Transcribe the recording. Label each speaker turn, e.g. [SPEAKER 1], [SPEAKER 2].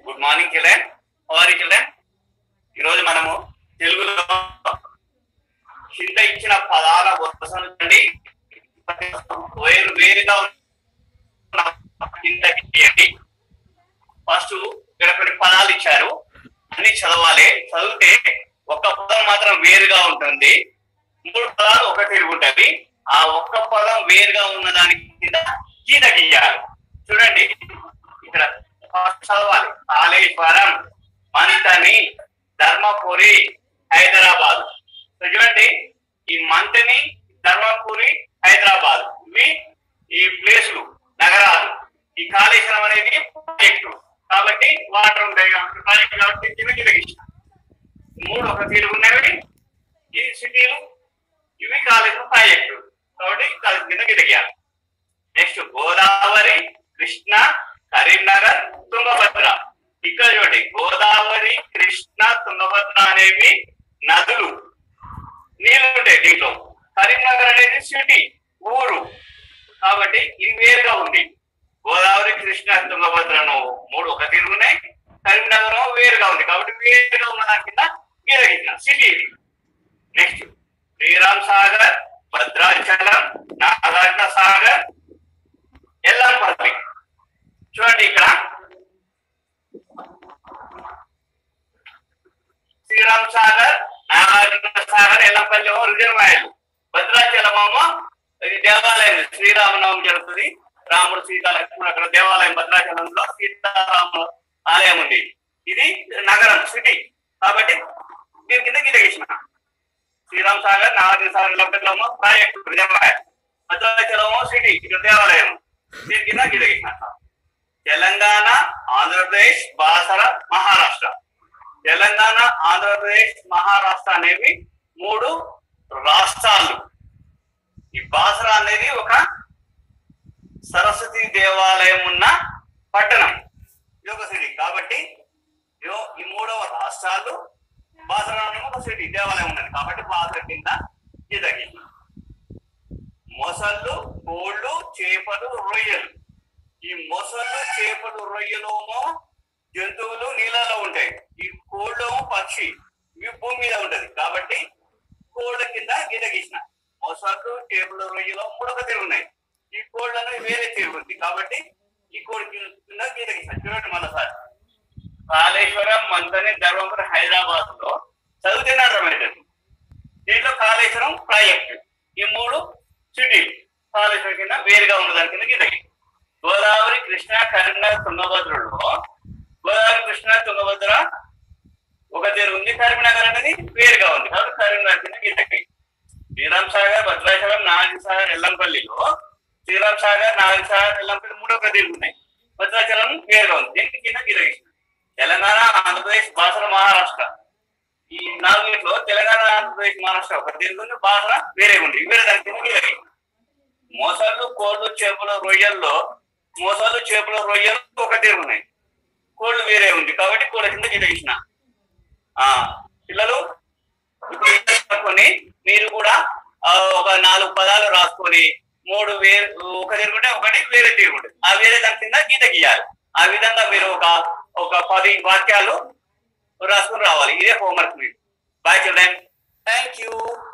[SPEAKER 1] Good morning children are children ఈరోజు మనము తెలుగులో కింద ఇచ్చిన పదాల వరుస నుండి వేరు వేరుగా ఉన్న కిందకి తీయండి ఫస్ట్ ఇక్కడ కొన్ని పదాలు ఇచ్చారు అన్ని చదవాలి చదివితే ఒక్క పదం మాత్రం వేరుగా ఉంటుంది మూడు పదాలు ఒక తిరిగి ఉంటుంది ఆ ఒక్క పదం వేరుగా ఉన్న దానికి కింద గీత గీయాలి చూడండి ఇక్కడ ఫస్ట్ చదవాలి కాళేశ్వరం మంతని ధర్మపురి హైదరాబాద్ సో చూడండి ఈ మంతని ధర్మపురి హైదరాబాద్ ఇవి ఈ ప్లేసులు నగరాలు ఈ కాళేశ్వరం అనేది ప్రాజెక్టు కాబట్టి వాటర్ ఉంటాయి కాబట్టి ప్రాజెక్టు కాబట్టి కింద కింద గీసిన మూడు ఒక తీరు ఉన్నవి ఈ సిటీలు ఇవి కాళేశ్వరం ప్రాజెక్టు కాబట్టి కాళేశ్వరం కింద కింద గీయాలి నెక్స్ట్ గోదావరి కృష్ణ కరీంనగర్ తుంగభద్ర ఇక్కడ చూడండి గోదావరి కృష్ణ తుంగభద్ర అనేవి నదులు నీళ్లు ఉంటాయి దీంట్లో కరీంనగర్ అనేది సిటీ ఊరు కాబట్టి ఇది వేరుగా ఉంది గోదావరి కృష్ణ తుంగభద్రను మూడు ఒక తీరు ఉన్నాయి కరీంనగర్ వేరుగా ఉంది కాబట్టి వేరుగా ఉన్న దాని కింద గీరగిన సిటీ ఇది నెక్స్ట్ శ్రీరామ్ సాగర్ భద్రాచలం నాగార్జున సాగర్ ఎల్లంపల్లి చూడండి ఇక్కడ శ్రీరామ్ సాగర్ నాగార్జున సాగర్ ఎల్లంపల్లి రిజర్వాయర్లు భద్రాచలమేమో ఇది దేవాలయం శ్రీరామనవమి జరుగుతుంది రాముడు సీత లక్ష్మణుడు అక్కడ దేవాలయం భద్రాచలంలో సీతారాముల ఆలయం ఉంది ఇది నగరం సిటీ కాబట్టి దీని కింద గిట గీసిన శ్రీరామ్ సాగర్ నాగార్జున సాగర్ ఎల్లంపల్లిలో ప్రాజెక్టు రిజర్వాయర్ భద్రాచలమో సిటీ ఇక్కడ దేవాలయం దీని కింద గిట గీసిన తెలంగాణ ఆంధ్రప్రదేశ్ బాసర మహారాష్ట్ర తెలంగాణ ఆంధ్రప్రదేశ్ మహారాష్ట్ర అనేవి మూడు రాష్ట్రాలు ఈ బాసర అనేది ఒక సరస్వతి దేవాలయం ఉన్న పట్టణం ఇది ఒక సిటీ కాబట్టి ఇదిగో ఈ మూడవ రాష్ట్రాలు బాసర అనేది ఒక సిటీ దేవాలయం ఉన్నది కాబట్టి బాసర కింద ఇది మొసళ్ళు కోళ్ళు చేపలు రొయ్యలు ఈ మొసళ్ళు చేపలు రొయ్యలేమో జంతువులు నీళ్ళలో ఉంటాయి ఈ కోళ్ళేమో పక్షి ఇవి భూమి మీద ఉంటది కాబట్టి కోళ్ళ కింద గిద గీసిన మొసళ్ళు చేపలు రొయ్యలు మూడొక తీరు ఉన్నాయి ఈ కోళ్ళను వేరే తీరు ఉంది కాబట్టి ఈ కోడి కింద గీత గీసిన చూడండి మళ్ళీ కాళేశ్వరం మంతని ధర్మపురం హైదరాబాద్ లో చదివితేనే అర్థమవుతుంది దీంట్లో కాళేశ్వరం ప్రాజెక్ట్ ఈ మూడు సిటీలు కాళేశ్వరం కింద వేరుగా ఉన్న దాని కింద గీత గీసిన. గోదావరి కృష్ణ కరీంనగర్ తుంగభద్రలో గోదావరి కృష్ణ తుంగభద్ర ఒక తీరు ఉంది కరీంనగర్ అనేది వేరుగా ఉంది కాబట్టి కరీంనగర్ కింద గీతకి శ్రీరామ్ సాగర్ భద్రాచలం నాగరి సాగర్ ఎల్లంపల్లిలో శ్రీరామ్ సాగర్ నాగరి సాగర్ ఎల్లంపల్లి మూడో ఒక తీరు ఉన్నాయి భద్రాచలం వేరుగా ఉంది దీనికి కింద గీత తెలంగాణ ఆంధ్రప్రదేశ్ భాషల మహారాష్ట్ర ఈ నాలుగిట్లో తెలంగాణ ఆంధ్రప్రదేశ్ మహారాష్ట్ర ఒక తీరు ఉంది భాష వేరే ఉంది వేరే దాని కింద గీత మోసాలు కోళ్ళు చేపలు రొయ్యల్లో మోసాలు చేపలు రొయ్యలు ఒక తీరు ఉన్నాయి కోళ్ళు వేరే ఉంది కాబట్టి కోళ్ళ కింద గీత గీసిన ఆ పిల్లలు ఇప్పుడు ఇది రాసుకొని మీరు కూడా ఆ, ఒక నాలుగు పదాలు రాసుకొని మూడు వేరు ఒక తిరుగుంటే ఒకటి వేరే తిరుగుంటే ఆ వేరే దాని కింద గీత గీయాలి ఆ విధంగా మీరు ఒక ఒక పది వాక్యాలు రాసుకొని రావాలి ఇదే హోంవర్క్ మీరు బాయ్ చిల్డ్రన్ థ్యాంక్ యూ